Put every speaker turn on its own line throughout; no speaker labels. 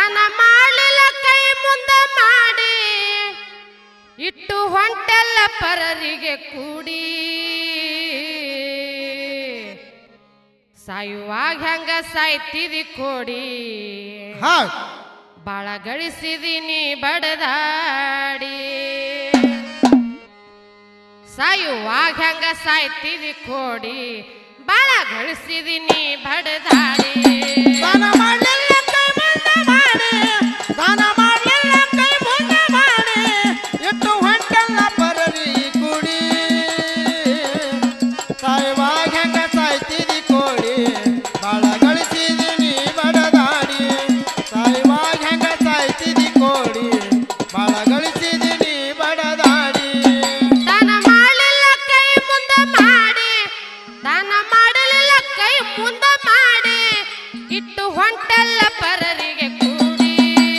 ದಾನ ಮಾಡಲಿಲ್ಲ ಕೈ ಮುಂದ ಮಾಡಿ ಇಟ್ಟು ಹೊಂಟೆಲ್ಲ ಪರರಿಗೆ ಕೂಡಿ ಸಾಯುವಾಗ ಹೆಂಗ ಸಾಯ್ತಿದಿ ಕೋಡಿ
ಹೌದ್
ಬಾಳ ಗಳಿಸಿದೀನಿ ಬಡದಾಡಿ ಸಾಯುವಾಗ ಹೆಂಗ ಸಾಯ್ತಿದಿ ಕೋಡಿ ಬಾಳ ಗಳಿಸಿದೀನಿ ಬಡದಾಡಿ
ದಾನ ಮಾಡಲಿಲ್ಲ ಕೈ ಮುಂದೆ ಮಾಡಿ ದಾನ ಮಾಡಲಿಲ್ಲ ಕೈ ಮುಂದೆ ಮಾಡಿ ಇಟ್ಟು ಹೊಂಟಲ್ಲ ಪರರಿ ಕುಡಿ ಸಾಯುವಾಗ ಹೆಂಗ ಸಾಯ್ತಿದಿ ಕೋಡಿ ಬಾಳ ಗಳಿಸಿದಿನಿ ಬಡದಾಡಿ ಸಾಯುವಾಗ ಹೆಂಗ ಸಾಯ್ತಿದಿ ಕೋಡಿ ಬಾಳ ಗಳಿಸಿದಿನಿ ಬಡದಾಡಿ
ದಾನ ಮಾಡಲಿಲ್ಲ ಕೈ ಮುಂದ ಮಾಡಿ ದಾನ ಮಾಡಲಿಲ್ಲ ಕೈ ಮುಂದ ಮಾಡಿ ಇಟ್ಟು ಹೊಂಟಲ್ಲ ಪರರಿಗೆ ಕೂಡಿ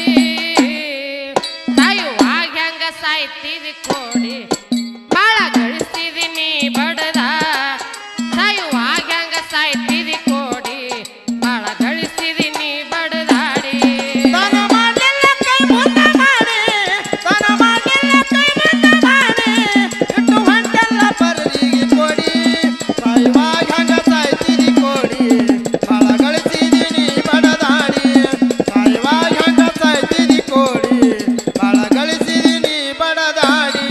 ಸಾಯುವಾಗ ಹೆಂಗ ಸಾಯ್ತಿದಿ ಕೋಡಿ ಬಾಳ ಗಳಿಸ್ತಿದೀನಿ ಬಡದ ಸಾಯುವಾಗ ಹೆಂಗ ಸಾಯ್ತಿದಿ ಕೋಡಿ ಬಾಳ ಗಳಿಸ್ತಿದೀನಿ ಬಡದಾಡಿ
ದಾನ ಮಾಡಲಿಲ್ಲ ಕೈ ಮುಂದೆ ಮಾಡಿ ದಾನ ಮಾಡಲಿಲ್ಲ ಕೈ ಮುಂದೆ ಮಾಡಿ ಇಟ್ಟು ಹೊಂಟಲ್ಲ ಪರರಿಗೆ ಕೊಡಿ ಸಾಯುವಾಗ ಹಂಗ ಸಾಯ್ತಿದಿ ಕೊಡಿ ಬಾಳ ಗಳಿಸಿದಿನಿ ಬಡದಾಡಿ ಸಾಯುವಾಗ ಹಂಗ ಸಾಯ್ತಿದಿ ಕೊಡಿ ಬಾಳ ಗಳಿಸಿದಿನಿ ಬಡದಾಡಿ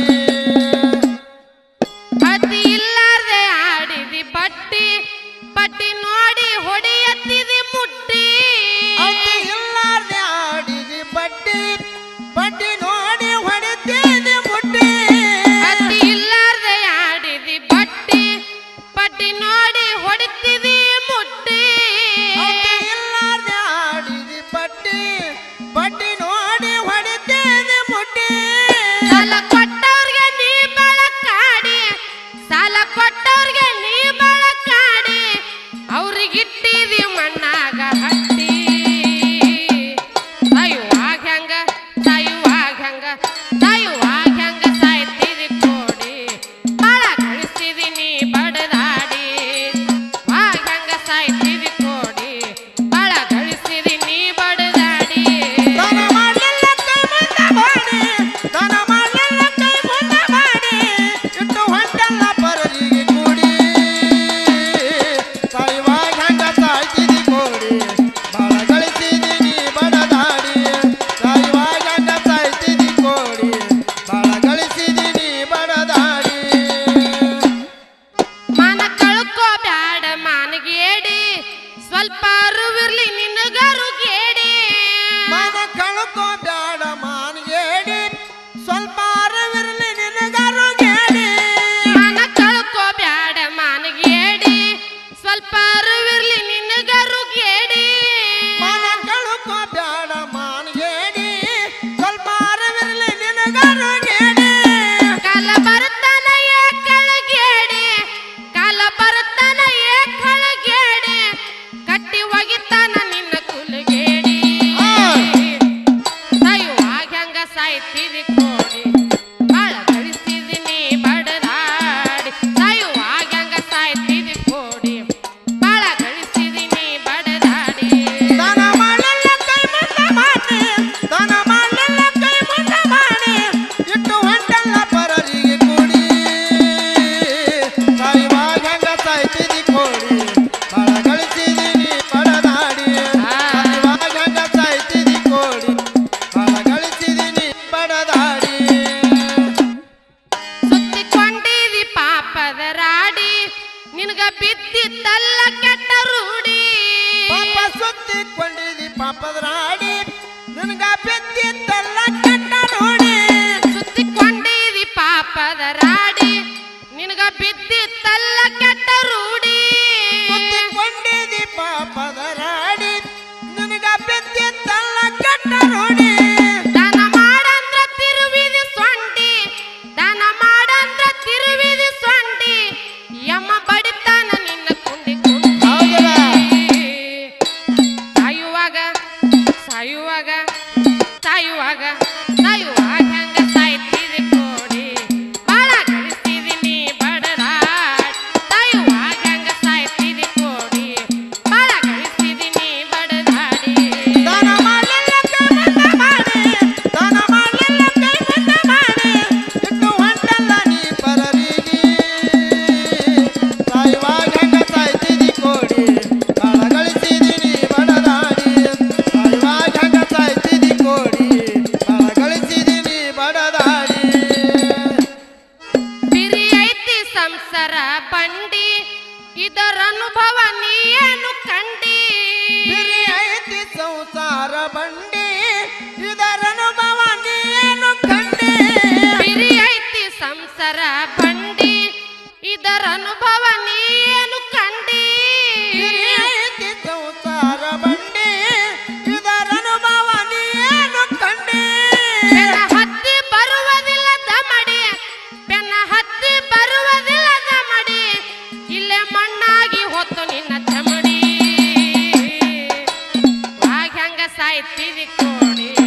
ಅತಿ ಇಲ್ಲಾರ್ದೆ ಆಡಿದಿ ಪಟ್ಟಿ ಪಟ್ಟಿ ನೋಡಿ ಹೊಡೆಯತ್ತಿದಿ ಮುಟ್ಟಿ
ಅತಿ ಇಲ್ಲಾರ್ದೆ ಆಡಿದಿ ಬಡ್ಡಿ ಬಡ್ಡಿ ನೋಡಿ ಹೊಡಿತಿದಿ ಮುಟ್ಟಿ
ಅತಿ ಇಲ್ಲಾರ್ದೆ ಆಡಿದಿ ಪಟ್ಟಿ ಪಟ್ಟಿ ನೋಡಿ ಹೊಡಿತಿದಿ ಮುಟ್ಟಿ
ಅತಿ ಇಲ್ಲಾರ್ದೆ ಆಡಿದಿ ಬಡ್ಡಿ ಬಡ್ಡಿ ನೋಡಿ ಹೊಡಿತಿದಿ ಮುಟ್ಟಿ
ಸಾಲ ಕೊಟ್ಟವ್ರಿಗೆ ನೀ ಬಳಕಾಡಿ ಸಾಲ ಕೊಟ್ಟವ್ರಿಗೆ ನೀ ಬಳಕಾಡಿ ಅವ್ರಿಗಿಟ್ಟಿದಿ ಮಣ್ಣಾಗ ಹಟ್ಟಿ ಸಾಯುವಾಗ ಹೆಂಗ ಸಾಯುವಾಗ ಹೆಂಗ ಸಾಯುವಾಗ ಹೆಂಗ ಸಾಯ್ತಿದಿ ಕೋಡಿ ಬಾಳ ಗಳಿಸ್ತಿದೀನಿ ಬಡದಾಡಿ ವಾಗ ಹೆಂಗ ಸಾಯ್ತಿದಿ ಕೋಡಿ ಬಾಳ ಗಳಿಸ್ತಿದೀನಿ ಬಡದಾಡಿ
ದಾನ ಮಾಡಲಿಲ್ಲ ಕೈ ಮುಂದೆ ಮಾಡಿ ದಾನ ಮಾಡಲಿಲ್ಲ ಕೈ ಮುಂದೆ ಮಾಡಿ ಇಟ್ಟು ಹೊಂಟಲ್ಲ ಪರರಿಗೆ ಕೂಡಿ ಸಾಯುವಾಗ ಹಂಗ ಸಾಯ್ತಿದಿ ಕೋಡಿ ಬಾಳ ಗಳಿಸಿದಿನಿ ಬಡದಾಡಿ ಸಾಯುವಾಗ ಹಂಗ ಸಾಯ್ತಿದಿ ಕೋಡಿ ಬಾಳ ಗಳಿಸಿದಿನಿ ಬಡದಾಡಿ
ಮಾನ ಕಳ್ಕೋ ಬ್ಯಾಡ ಮಾನಗೇಡಿ ಸ್ವಲ್ಪ ಅರುವಿರ್ಲಿ ನಿನಗರು ಗೇಡಿ
ಮನ ಕಳ್ಕೋ ಬ್ಯಾಡ ಮಾನ್ಗೇಡಿ ಸ್ವಲ್ಪ ಅರಿವಿರ್ಲಿ ನಿನಗರು ಗೇಡಿ
ಮಾನ ಕಳ್ಕೋ ಬ್ಯಾಡ ಮಾನಗೇಡಿ ಸ್ವಲ್ಪ ಅರುವಿರ್ಲಿ ನಿನಗರು ಗೇಡಿ
ಮನ ಕಳ್ಕೋ ಬ್ಯಾಡ ಮಾನ್ಗೇಡಿ ಸ್ವಲ್ಪ ಅರಿವಿರ್ಲಿ ನಿನಗರು ಗೇಡಿ
ಕಾಲ ಬರ್ತಾನ ಏ ಕಳಗೇಡಿ ಕಾಲ ಬರ್ತಾನ ಏ ಕಳಗೇಡಿ ಕಟ್ಟಿ ಒಗಿತಾನ ನಿನ್ನ ಕುಲಗೇಡಿ ಸಾಯುವಾಗ ಹೆಂಗ ಸಾಯ್ತಿದಿ ಕೋಡಿ ಬಾಳ ಗಳಿಸ್ತಿದಿನಿ ಬಡದಾಡಿ ಸಾಯುವಾಗ ಹೆಂಗ ಸಾಯ್ತಿದಿ ಕೋಡಿ ಬಾಳ ಗಳಿಸ್ತಿದಿನಿ ಬಡದಾಡಿ
ದಾನ ಮಾಡಲಿಲ್ಲ ಕೈ ಮುಂದೆ ಮಾಡಿ ದಾನ ಮಾಡಲಿಲ್ಲ ಕೈ ಮುಂದೆ ಮಾಡಿ ಇಟ್ಟು ಹೊಂಟಲ್ಲ ಪರರಿಗೆ ಕೂಡಿ ಸಾಯುವಾಗ ಹೆಂಗ ಸಾಯ್ತಿದಿ ಕೋಡಿ ಬಾಳ ಗಳಿಸಿದಿನಿ ಬಡದಾಡಿ ಸಾಯುವಾಗ ಹೆಂಗ ಸಾಯ್ತಿದಿ ಕೋಡಿ ಬಾಳ ಗಳಿಸಿದಿನಿ ಬಡದಾಡಿ
ಸುತ್ತಿಕೊಂಡಿದಿ ಪಾಪದ ರಾಡಿ ನಿನಗ ಬಿದ್ದಿದ್ದಲ್ಲ ಕೆಟ್ಟ ರೂಢಿ
ಪಾಪ ಸುತ್ತಿಕೊಂಡಿದಿ ಪಾಪದ ರಾಡಿ ನಿನಗ ಬಿದ್ದಿದ್ದಲ್ಲ ಕೆಟ್ಟ ನೋಡಿ
ಸುತ್ತಿಕೊಂಡಿದಿ ಪಾಪದ ರಾಡಿ ನಿನಗ ಬಿದ್ದಿದ್ದಲ್ಲ ಕೆಟ್ಟ ರೂಢಿ
ಸುತ್ತಿಕೊಂಡಿದಿ ಪಾಪದ ರಾಡಿ ನಿನಗ ಬಿದ್ದಿದ್ದಲ್ಲ ಕೆಟ್ಟ ನೋಡಿ
ದಾನ ಮಾಡಂದ್ರ ತಿರುವಿದಿ ಸೊಂಡಿ ದಾನ ಮಾಡಂದ್ರ ತಿರುವಿದಿ ಸೊಂಡಿ ಯಮ ಬಡಿತಾನ ನಿನ್ನ ಕುಂಡಿ ಕುಂಡಿ
ಹೌದಲ್ಲ?
ಸಾಯುವಾಗ ಸಾಯುವಾಗ ಸಾಯುವಾಗ ಸಾಯುವಾಗ ಹೆಂಗ ಸಾಯ್ತಿದಿ ಕೋಡಿ ಬಾಳ ಗಳಿಸ್ತಿದಿನಿ ಬಡದಾಡ್ ಸಾಯುವಾಗ ಹೆಂಗ ಸಾಯ್ತಿದಿ ಕೋಡಿ ಬಾಳ ಗಳಿಸ್ತಿದಿನಿ ಬಡದಾಡಿ
ದಾನ ಮಾಡಲಿಲ್ಲ ಕೈ ಸಂಸಾರ ಬಂಡಿ ಇದರ ಅನುಭವ ನೀನು ಕಂಡಿ
ಬಿರಿ ಐತಿ ಸಂಸಾರ ಬಂಡಿ ಇದರ ಅನುಭವ ನೀನು ಕಂಡಿ
ಹಿರಿಯೈತಿ ಸಂಸಾರ ಬಂಡಿ ಇದರ ಅನುಭವ ನೀನು ಕಂಡಿ
ಬೆನ್ನ ಹತ್ತಿ ಬರುವುದಿಲ್ಲ ದಮಡಿ ಬೆನ್ನ ಹತ್ತಿ ಬರುವುದಿಲ್ಲ ದಮಡಿ ಇಲ್ಲೇ ಮಣ್ಣಾಗಿ ಹೊತ್ತು ನಿನ್ನ ಚಮಡಿ ಆಗ ಹೆಂಗ ಸಾಯ್ತಿದಿ ಕೋಡಿ